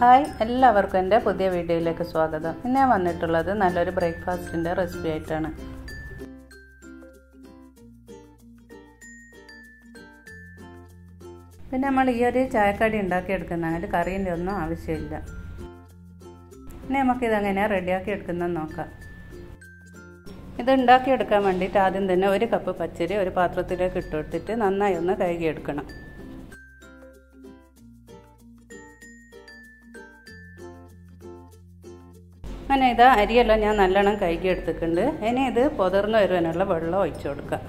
hi എല്ലാവർക്കും എൻ്റെ പുതിയ വീഡിയോയിലേക്ക് സ്വാഗതം ഇന്ന് ഞാൻ വന്നിട്ടുള്ളത് നല്ലൊരു ബ്രേക്ക്ഫാസ്റ്റിൻ്റെ റെസിപ്പി ആയിട്ടാണ് പിന്നെ നമ്മൾ ഈ ഒരു ചായക്കടി ഉണ്ടാക്കിയെടുക്കുന്നതിൽ കറീൻ്റെ ഒന്നും ആവശ്യമില്ല ഇനി നമുക്കിതെങ്ങനെയാണ് റെഡിയാക്കി എടുക്കുന്നതെന്ന് നോക്കാം ഇത് ഉണ്ടാക്കിയെടുക്കാൻ വേണ്ടിയിട്ട് ആദ്യം തന്നെ ഒരു കപ്പ് പച്ചരി ഒരു പാത്രത്തിലേക്ക് ഇട്ട് കൊടുത്തിട്ട് നന്നായി ഒന്ന് കഴുകിയെടുക്കണം അങ്ങനെ ഇത് അരിയെല്ലാം ഞാൻ നല്ലോണം കഴുകി എടുത്തിട്ടുണ്ട് ഇനി ഇത് പൊതിർന്ന് വരുവാനുള്ള വെള്ളം ഒഴിച്ചു കൊടുക്കുക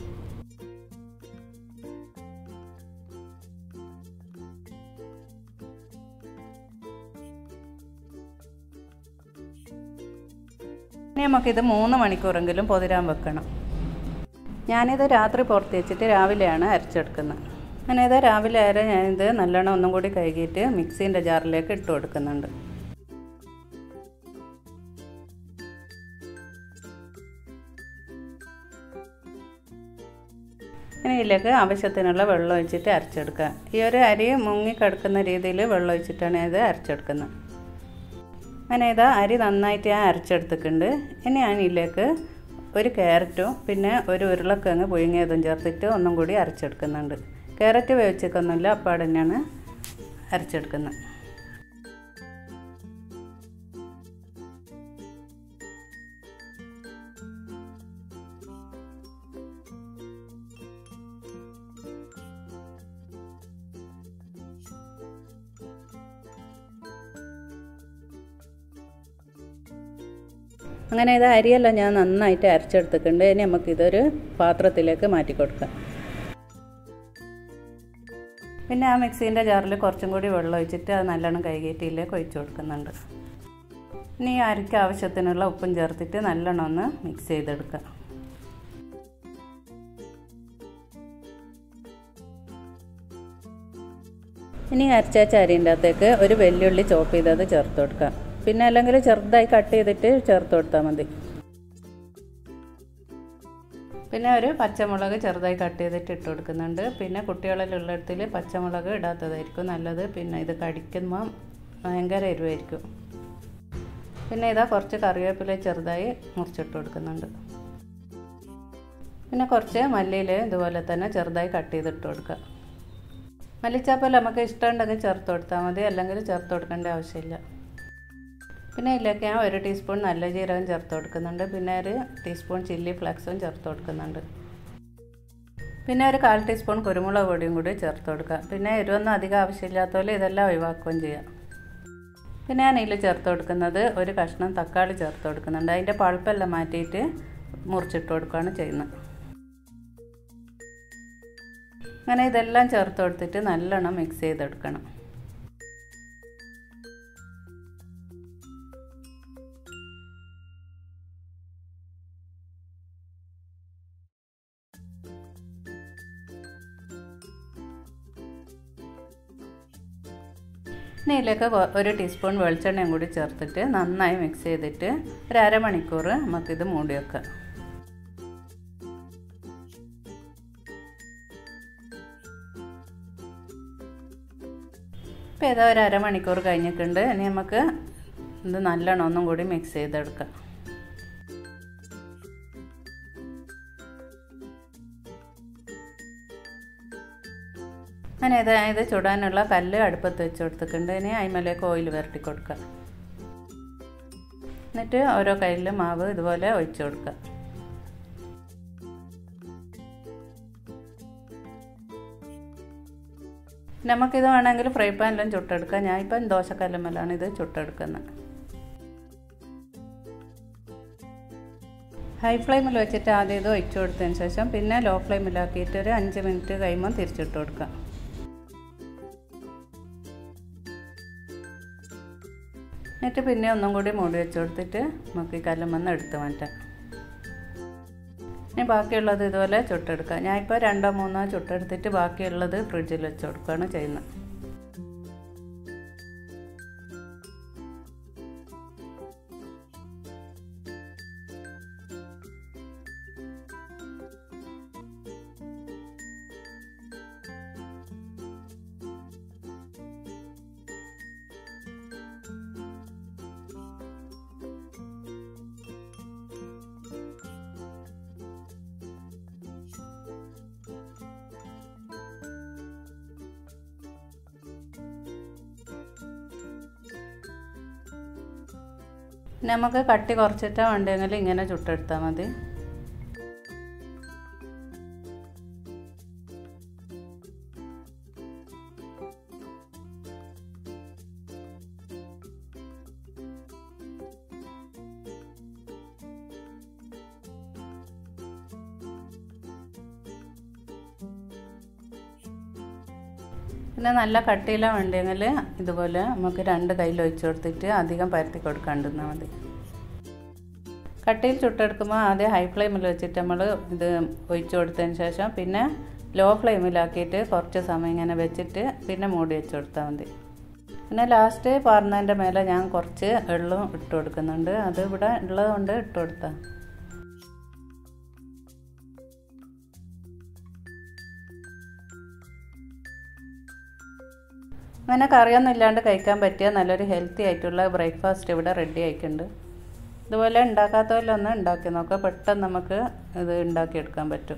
ഇനി നമുക്കിത് മൂന്ന് മണിക്കൂറെങ്കിലും പൊതിരാൻ വെക്കണം ഞാനിത് രാത്രി പുറത്ത് വെച്ചിട്ട് രാവിലെയാണ് അരച്ചെടുക്കുന്നത് അങ്ങനെ ഇത് രാവിലെ അര ഞാനിത് നല്ലോണം ഒന്നും കൂടി കഴുകിയിട്ട് മിക്സീൻ്റെ ജാറിലേക്ക് ഇട്ട് കൊടുക്കുന്നുണ്ട് ഇനി ഇതിലേക്ക് ആവശ്യത്തിനുള്ള വെള്ളം ഒഴിച്ചിട്ട് അരച്ചെടുക്കുക ഈ ഒരു അരി മുങ്ങി കിടക്കുന്ന രീതിയിൽ വെള്ളം ഒഴിച്ചിട്ടാണ് ഇത് അരച്ചെടുക്കുന്നത് അങ്ങനെ ഇത് അരി നന്നായിട്ട് ഞാൻ അരച്ചെടുത്തിട്ടുണ്ട് ഇനി ഞാൻ ഇതിലേക്ക് ഒരു ക്യാരറ്റും പിന്നെ ഒരു ഉരുളക്കിഴങ്ങ് പുഴുങ്ങിയതും ചേർത്തിട്ട് ഒന്നും കൂടി അരച്ചെടുക്കുന്നുണ്ട് ക്യാരറ്റ് വേവിച്ചേക്കൊന്നുമില്ല അപ്പാട് തന്നെയാണ് അരച്ചെടുക്കുന്നത് അങ്ങനെ ഇത് അരിയെല്ലാം ഞാൻ നന്നായിട്ട് അരച്ചെടുത്തിട്ടുണ്ട് ഇനി നമുക്കിതൊരു പാത്രത്തിലേക്ക് മാറ്റി കൊടുക്കാം പിന്നെ ആ മിക്സീൻ്റെ ജാറിൽ കുറച്ചും കൂടി വെള്ളം ഒഴിച്ചിട്ട് അത് നല്ലോണം കൈകേറ്റിയിലേക്ക് ഒഴിച്ചു കൊടുക്കുന്നുണ്ട് ഇനി ഈ അരിക്ക് ആവശ്യത്തിനുള്ള ഉപ്പും ചേർത്തിട്ട് നല്ലോണം ഒന്ന് മിക്സ് ചെയ്തെടുക്കുക ഇനി അരച്ചാച്ച അരിൻ്റെ അകത്തേക്ക് ഒരു വെല്ലുള്ളി ചോപ്പ് ചെയ്തത് ചേർത്ത് കൊടുക്കാം പിന്നെ അല്ലെങ്കിൽ ചെറുതായി കട്ട് ചെയ്തിട്ട് ചേർത്ത് കൊടുത്താൽ മതി പിന്നെ ഒരു പച്ചമുളക് ചെറുതായി കട്ട് ചെയ്തിട്ട് ഇട്ട് കൊടുക്കുന്നുണ്ട് പിന്നെ കുട്ടികളിലുള്ളിടത്തിൽ പച്ചമുളക് ഇടാത്തതായിരിക്കും നല്ലത് പിന്നെ ഇത് കടിക്കുമ്പോൾ ഭയങ്കര എരിവായിരിക്കും പിന്നെ ഇതാ കുറച്ച് കറിവേപ്പില ചെറുതായി മുറിച്ചിട്ട് കൊടുക്കുന്നുണ്ട് പിന്നെ കുറച്ച് മല്ലിയിൽ ഇതുപോലെ തന്നെ ചെറുതായി കട്ട് ചെയ്തിട്ട് കൊടുക്കുക മല്ലിച്ചാപ്പൽ നമുക്ക് ഇഷ്ടമുണ്ടെങ്കിൽ ചേർത്ത് കൊടുത്താൽ മതി അല്ലെങ്കിൽ ചേർത്ത് കൊടുക്കേണ്ട ആവശ്യമില്ല പിന്നെ ഇതിലേക്ക് ഞാൻ ഒരു ടീസ്പൂൺ നല്ല ജീരകം ചേർത്ത് കൊടുക്കുന്നുണ്ട് പിന്നെ ഒരു ടീസ്പൂൺ ചില്ലി ഫ്ലെക്സും ചേർത്ത് കൊടുക്കുന്നുണ്ട് പിന്നെ ഒരു കാൽ ടീസ്പൂൺ കുരുമുളക് പൊടിയും കൂടി ചേർത്ത് കൊടുക്കുക പിന്നെ എരിവൊന്നും അധികം ആവശ്യമില്ലാത്തപോലെ ഇതെല്ലാം ഒഴിവാക്കുകയും ചെയ്യാം പിന്നെ ഞാൻ ഇതിൽ ചേർത്ത് കൊടുക്കുന്നത് ഒരു കഷ്ണം തക്കാളി ചേർത്ത് കൊടുക്കുന്നുണ്ട് അതിൻ്റെ പൾപ്പെല്ലാം മാറ്റിയിട്ട് മുറിച്ചിട്ട് കൊടുക്കുകയാണ് ചെയ്യുന്നത് അങ്ങനെ ഇതെല്ലാം ചേർത്ത് കൊടുത്തിട്ട് നല്ലോണം മിക്സ് ചെയ്തെടുക്കണം ഇനി ഇതിലേക്ക് ഒരു ടീസ്പൂൺ വെളിച്ചെണ്ണയും കൂടി ചേർത്തിട്ട് നന്നായി മിക്സ് ചെയ്തിട്ട് ഒരു അരമണിക്കൂർ നമുക്കിത് മൂടി വെക്കാം ഇപ്പോൾ ഏതോ ഒരു അരമണിക്കൂർ കഴിഞ്ഞിട്ടുണ്ട് ഇനി നമുക്ക് ഇത് നല്ലോണം ഒന്നും കൂടി മിക്സ് ചെയ്തെടുക്കാം അങ്ങനെ ഇത് ചുടാനുള്ള കല്ല് അടുപ്പത്ത് വെച്ച് കൊടുത്തിട്ടുണ്ട് ഇനി അതിമലേക്ക് ഓയിൽ വരട്ടി കൊടുക്കുക എന്നിട്ട് ഓരോ കയ്യിലും മാവ് ഇതുപോലെ ഒഴിച്ചു കൊടുക്കുക നമുക്കിത് വേണമെങ്കിൽ ഫ്രൈ പാനിലും ചുട്ടെടുക്കാം ഞാൻ ഇപ്പം ദോശക്കല്ലുമ്മലാണ് ഇത് ചുട്ടെടുക്കുന്നത് ഹൈ ഫ്ലെയിമിൽ വെച്ചിട്ട് ആദ്യം ഇത് ഒഴിച്ചു കൊടുത്തതിന് ശേഷം പിന്നെ ലോ ഫ്ലെയിമിലാക്കിയിട്ട് ഒരു അഞ്ച് മിനിറ്റ് കഴിയുമ്പോൾ തിരിച്ചിട്ട് കൊടുക്കാം എന്നിട്ട് പിന്നെ ഒന്നും കൂടി മൂടി വെച്ച് കൊടുത്തിട്ട് നമുക്ക് ഈ കല്ലുമെന്ന് എടുത്ത് മാറ്റാം ഇനി ബാക്കിയുള്ളത് ഇതുപോലെ ചുട്ടെടുക്കാം ഞാനിപ്പോൾ രണ്ടോ മൂന്നോ ചുട്ടെടുത്തിട്ട് ബാക്കിയുള്ളത് ഫ്രിഡ്ജിൽ വെച്ച് കൊടുക്കുകയാണ് ചെയ്യുന്നത് പിന്നെ നമുക്ക് കട്ടി കുറച്ചിട്ടാ വേണ്ടെങ്കിൽ ഇങ്ങനെ ചുട്ടെടുത്താൽ മതി പിന്നെ നല്ല കട്ടിയിലാണ് വേണ്ടെങ്കിൽ ഇതുപോലെ നമുക്ക് രണ്ട് കയ്യിൽ ഒഴിച്ചു കൊടുത്തിട്ട് അധികം പരത്തി കൊടുക്കാണ്ടിരുന്നാൽ മതി കട്ടിയിൽ ചുട്ടെടുക്കുമ്പോൾ ആദ്യം ഹൈ ഫ്ലെയിമിൽ വെച്ചിട്ട് നമ്മൾ ഇത് ഒഴിച്ചു കൊടുത്തതിന് ശേഷം പിന്നെ ലോ ഫ്ലെയിമിലാക്കിയിട്ട് കുറച്ച് സമയം ഇങ്ങനെ വെച്ചിട്ട് പിന്നെ മൂടി വെച്ച് കൊടുത്താൽ മതി പിന്നെ ലാസ്റ്റ് പാർന്നതിൻ്റെ മേലെ ഞാൻ കുറച്ച് വെള്ളം ഇട്ട് കൊടുക്കുന്നുണ്ട് അത് ഇവിടെ ഉള്ളതുകൊണ്ട് ഇട്ട് കൊടുത്താൽ അങ്ങനെ കറിയൊന്നും ഇല്ലാണ്ട് കഴിക്കാൻ പറ്റിയ നല്ലൊരു ഹെൽത്തി ആയിട്ടുള്ള ബ്രേക്ക്ഫാസ്റ്റ് ഇവിടെ റെഡി ആയിട്ടുണ്ട് ഇതുപോലെ ഉണ്ടാക്കാത്തവരൊന്ന് ഉണ്ടാക്കി നോക്കുക പെട്ടെന്ന് നമുക്ക് ഇത് ഉണ്ടാക്കിയെടുക്കാൻ പറ്റും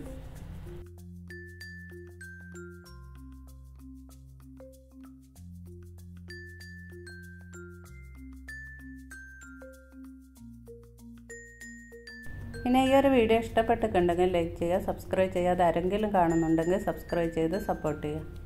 പിന്നെ ഈ ഒരു വീഡിയോ ഇഷ്ടപ്പെട്ടിട്ടുണ്ടെങ്കിൽ ലൈക്ക് ചെയ്യുക സബ്സ്ക്രൈബ് ചെയ്യാതെ ആരെങ്കിലും കാണുന്നുണ്ടെങ്കിൽ സബ്സ്ക്രൈബ് ചെയ്ത് സപ്പോർട്ട് ചെയ്യുക